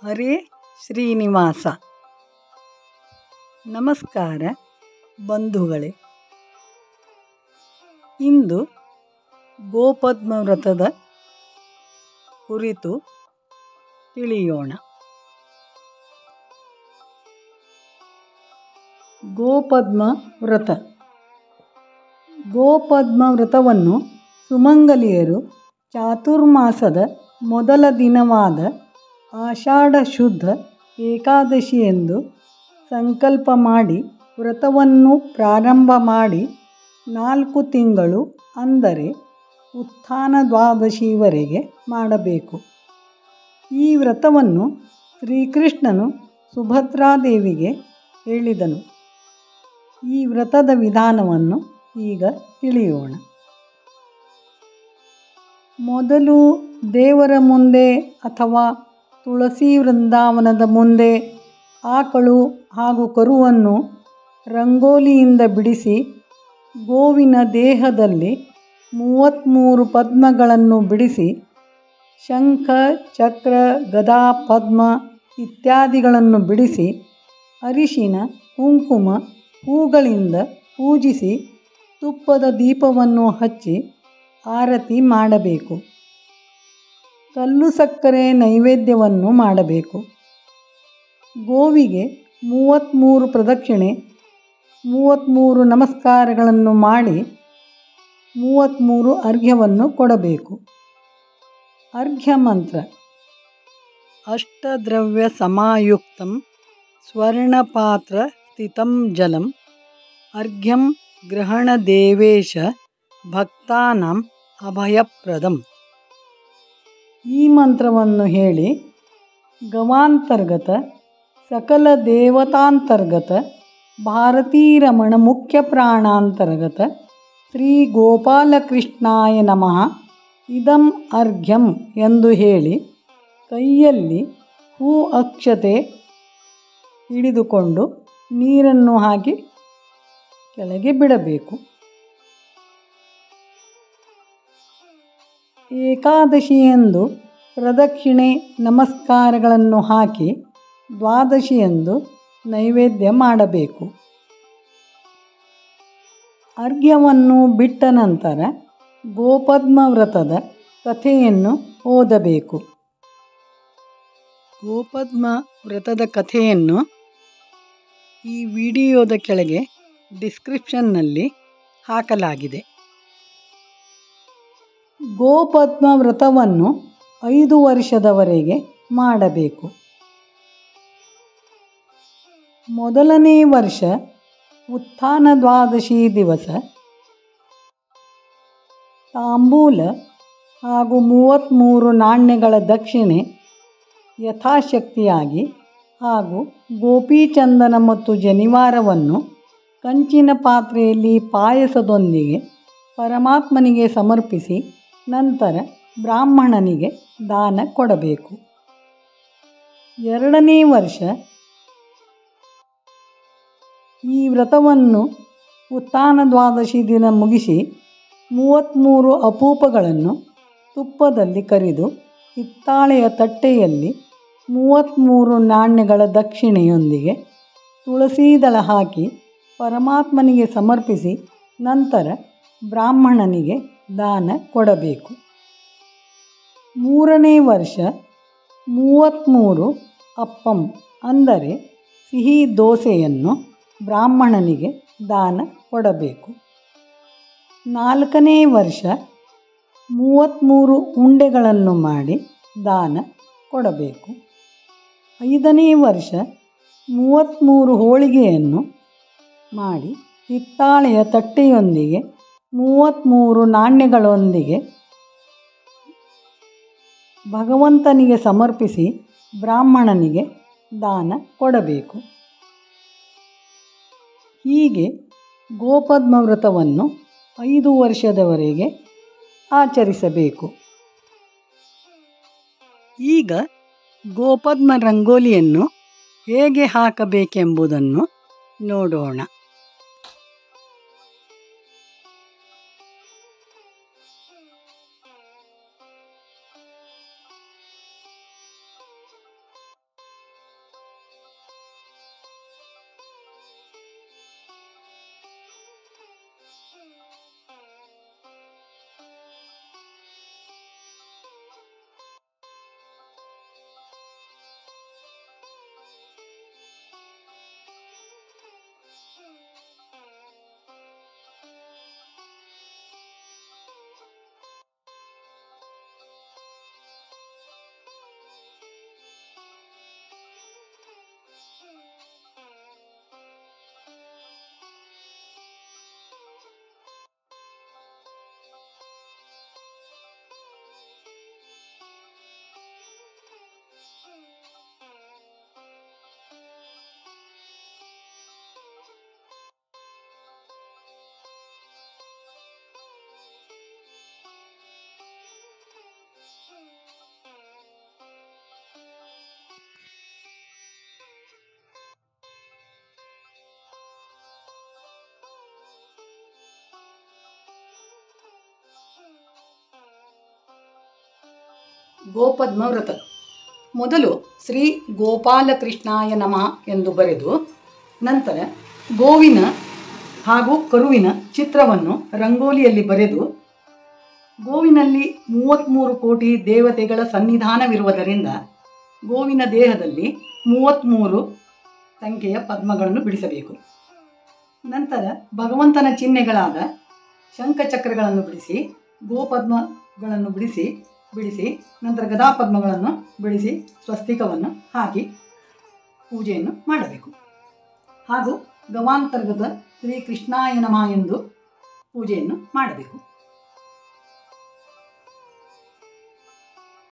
ಹರೇ ಶ್ರೀನಿವಾಸ ನಮಸ್ಕಾರ ಬಂಧುಗಳೇ ಇಂದು ಗೋಪದ್ಮ ವ್ರತದ ಕುರಿತು ತಿಳಿಯೋಣ ಗೋಪದ್ಮ ವ್ರತ ಗೋಪದ್ಮ ವ್ರತವನ್ನು ಸುಮಂಗಲಿಯರು ಚಾತುರ್ಮಾಸದ ಮೊದಲ ದಿನವಾದ ಆಷಾಢ ಶುದ್ಧ ಏಕಾದಶಿಯೆಂದು ಸಂಕಲ್ಪ ಮಾಡಿ ವ್ರತವನ್ನು ಪ್ರಾರಂಭ ಮಾಡಿ ನಾಲ್ಕು ತಿಂಗಳು ಅಂದರೆ ಉತ್ಥಾನ ದ್ವಾದಶಿವರೆಗೆ ಮಾಡಬೇಕು ಈ ವ್ರತವನ್ನು ಶ್ರೀಕೃಷ್ಣನು ಸುಭದ್ರಾದೇವಿಗೆ ಹೇಳಿದನು ಈ ವ್ರತದ ವಿಧಾನವನ್ನು ಈಗ ತಿಳಿಯೋಣ ಮೊದಲು ದೇವರ ಮುಂದೆ ಅಥವಾ ತುಳಸಿ ವೃಂದಾವನದ ಮುಂದೆ ಆಕಳು ಹಾಗೂ ಕರುವನ್ನು ರಂಗೋಲಿಯಿಂದ ಬಿಡಿಸಿ ಗೋವಿನ ದೇಹದಲ್ಲಿ ಮೂವತ್ತ್ಮೂರು ಪದ್ಮಗಳನ್ನು ಬಿಡಿಸಿ ಶಂಖ ಚಕ್ರ ಗದಾ ಪದ್ಮ ಇತ್ಯಾದಿಗಳನ್ನು ಬಿಡಿಸಿ ಅರಿಶಿನ ಕುಂಕುಮ ಹೂಗಳಿಂದ ಪೂಜಿಸಿ ತುಪ್ಪದ ದೀಪವನ್ನು ಹಚ್ಚಿ ಆರತಿ ಮಾಡಬೇಕು ಕಲ್ಲು ಸಕ್ಕರೆ ನೈವೇದ್ಯವನ್ನು ಮಾಡಬೇಕು ಗೋವಿಗೆ ಮೂವತ್ತ್ಮೂರು ಪ್ರದಕ್ಷಿಣೆ ಮೂವತ್ತ್ಮೂರು ನಮಸ್ಕಾರಗಳನ್ನು ಮಾಡಿ ಮೂವತ್ತ್ಮೂರು ಅರ್ಘ್ಯವನ್ನು ಕೊಡಬೇಕು ಅರ್ಘ್ಯ ಮಂತ್ರ ಅಷ್ಟದ್ರವ್ಯ ಸಮಾಯುಕ್ತಂ ಸ್ವರ್ಣಪಾತ್ರ ಸ್ಥಿತಂ ಜಲಂ ಅರ್ಘ್ಯಂ ಗ್ರಹಣದೇವೇಶ ಭಕ್ತಾನಾಂ ಅಭಯಪ್ರದಂ ಈ ಮಂತ್ರವನ್ನು ಹೇಳಿ ಗವಾಂತರ್ಗತ ಸಕಲ ದೇವತಾಂತರ್ಗತ ಭಾರತೀರಮಣ ಮುಖ್ಯ ಪ್ರಾಣಾಂತರ್ಗತ ಶ್ರೀ ಗೋಪಾಲಕೃಷ್ಣಾಯ ನಮಃ ಇದಂ ಅರ್ಘ್ಯಂ ಎಂದು ಹೇಳಿ ಕೈಯಲ್ಲಿ ಹೂ ಅಕ್ಷತೆ ಹಿಡಿದುಕೊಂಡು ನೀರನ್ನು ಹಾಕಿ ಕೆಳಗೆ ಬಿಡಬೇಕು ಏಕಾದಶಿಯಂದು ಪ್ರದಕ್ಷಿಣೆ ನಮಸ್ಕಾರಗಳನ್ನು ಹಾಕಿ ದ್ವಾದಶಿಯಂದು ನೈವೇದ್ಯ ಮಾಡಬೇಕು ಅರ್ಘ್ಯವನ್ನು ಬಿಟ್ಟ ನಂತರ ಗೋಪದ್ಮ ವ್ರತದ ಕಥೆಯನ್ನು ಓದಬೇಕು ಗೋಪದ್ಮ ವ್ರತದ ಕಥೆಯನ್ನು ಈ ವಿಡಿಯೋದ ಕೆಳಗೆ ಡಿಸ್ಕ್ರಿಪ್ಷನ್ನಲ್ಲಿ ಹಾಕಲಾಗಿದೆ ಗೋಪದ್ಮ ವ್ರತವನ್ನು ಐದು ವರ್ಷದವರೆಗೆ ಮಾಡಬೇಕು ಮೊದಲನೇ ವರ್ಷ ಉತ್ಥಾನ ದ್ವಾದಶಿ ದಿವಸ ತಾಂಬೂಲ ಹಾಗೂ ಮೂವತ್ತ್ಮೂರು ನಾಣ್ಯಗಳ ದಕ್ಷಿಣೆ ಯಥಾಶಕ್ತಿಯಾಗಿ ಹಾಗೂ ಗೋಪೀಚಂದನ ಮತ್ತು ಜನಿವಾರವನ್ನು ಕಂಚಿನ ಪಾತ್ರೆಯಲ್ಲಿ ಪಾಯಸದೊಂದಿಗೆ ಪರಮಾತ್ಮನಿಗೆ ಸಮರ್ಪಿಸಿ ನಂತರ ಬ್ರಾಹ್ಮಣನಿಗೆ ದಾನ ಕೊಡಬೇಕು ಎರಡನೇ ವರ್ಷ ಈ ವ್ರತವನ್ನು ಉತ್ಥಾನ ದ್ವಾದಶಿ ದಿನ ಮುಗಿಸಿ ಮೂವತ್ತ್ಮೂರು ಅಪೂಪಗಳನ್ನು ತುಪ್ಪದಲ್ಲಿ ಕರಿದು ಹಿತ್ತಾಳೆಯ ತಟ್ಟೆಯಲ್ಲಿ ಮೂವತ್ತ್ಮೂರು ನಾಣ್ಯಗಳ ದಕ್ಷಿಣೆಯೊಂದಿಗೆ ತುಳಸಿ ದಳ ಹಾಕಿ ಪರಮಾತ್ಮನಿಗೆ ಸಮರ್ಪಿಸಿ ನಂತರ ಬ್ರಾಹ್ಮಣನಿಗೆ ದಾನ ಕೊಡಬೇಕು ಮೂರನೇ ವರ್ಷ ಮೂವತ್ತ್ಮೂರು ಅಪ್ಪಂ ಅಂದರೆ ಸಿಹಿ ದೋಸೆಯನ್ನು ಬ್ರಾಹ್ಮಣನಿಗೆ ದಾನ ಕೊಡಬೇಕು ನಾಲ್ಕನೇ ವರ್ಷ ಮೂವತ್ತ್ಮೂರು ಉಂಡೆಗಳನ್ನು ಮಾಡಿ ದಾನ ಕೊಡಬೇಕು ಐದನೇ ವರ್ಷ ಮೂವತ್ತ್ಮೂರು ಹೋಳಿಗೆಯನ್ನು ಮಾಡಿ ಹಿತ್ತಾಳೆಯ ತಟ್ಟೆಯೊಂದಿಗೆ ಮೂವತ್ತ್ಮೂರು ನಾಣ್ಯಗಳೊಂದಿಗೆ ಭಗವಂತನಿಗೆ ಸಮರ್ಪಿಸಿ ಬ್ರಾಹ್ಮಣನಿಗೆ ದಾನ ಕೊಡಬೇಕು ಹೀಗೆ ಗೋಪದ್ಮ ವ್ರತವನ್ನು ಐದು ವರ್ಷದವರೆಗೆ ಆಚರಿಸಬೇಕು ಈಗ ಗೋಪದ್ಮ ರಂಗೋಲಿಯನ್ನು ಹೇಗೆ ಹಾಕಬೇಕೆಂಬುದನ್ನು ನೋಡೋಣ ಗೋಪದ್ಮ ವ್ರತ ಮೊದಲು ಶ್ರೀ ಗೋಪಾಲಕೃಷ್ಣಾಯ ನಮಃ ಎಂದು ಬರೆದು ನಂತರ ಗೋವಿನ ಹಾಗೂ ಕರುವಿನ ಚಿತ್ರವನ್ನು ರಂಗೋಲಿಯಲ್ಲಿ ಬರೆದು ಗೋವಿನಲ್ಲಿ ಮೂವತ್ತ್ಮೂರು ಕೋಟಿ ದೇವತೆಗಳ ಸನ್ನಿಧಾನವಿರುವುದರಿಂದ ಗೋವಿನ ದೇಹದಲ್ಲಿ ಮೂವತ್ತ್ಮೂರು ಸಂಖ್ಯೆಯ ಪದ್ಮಗಳನ್ನು ಬಿಡಿಸಬೇಕು ನಂತರ ಭಗವಂತನ ಚಿಹ್ನೆಗಳಾದ ಶಂಖಚಕ್ರಗಳನ್ನು ಬಿಡಿಸಿ ಗೋಪದ್ಮಗಳನ್ನು ಬಿಡಿಸಿ ಬಿಡಿಸಿ ನಂತರ ಗದಾಪದ್ಮಗಳನ್ನು ಬಿಡಿಸಿ ಸ್ವಸ್ತಿಕವನ್ನು ಹಾಕಿ ಪೂಜೆಯನ್ನು ಮಾಡಬೇಕು ಹಾಗೂ ಗವಾಂತರ್ಗತ ಶ್ರೀ ಕೃಷ್ಣಾಯ ನಮಃ ಎಂದು ಪೂಜೆಯನ್ನು ಮಾಡಬೇಕು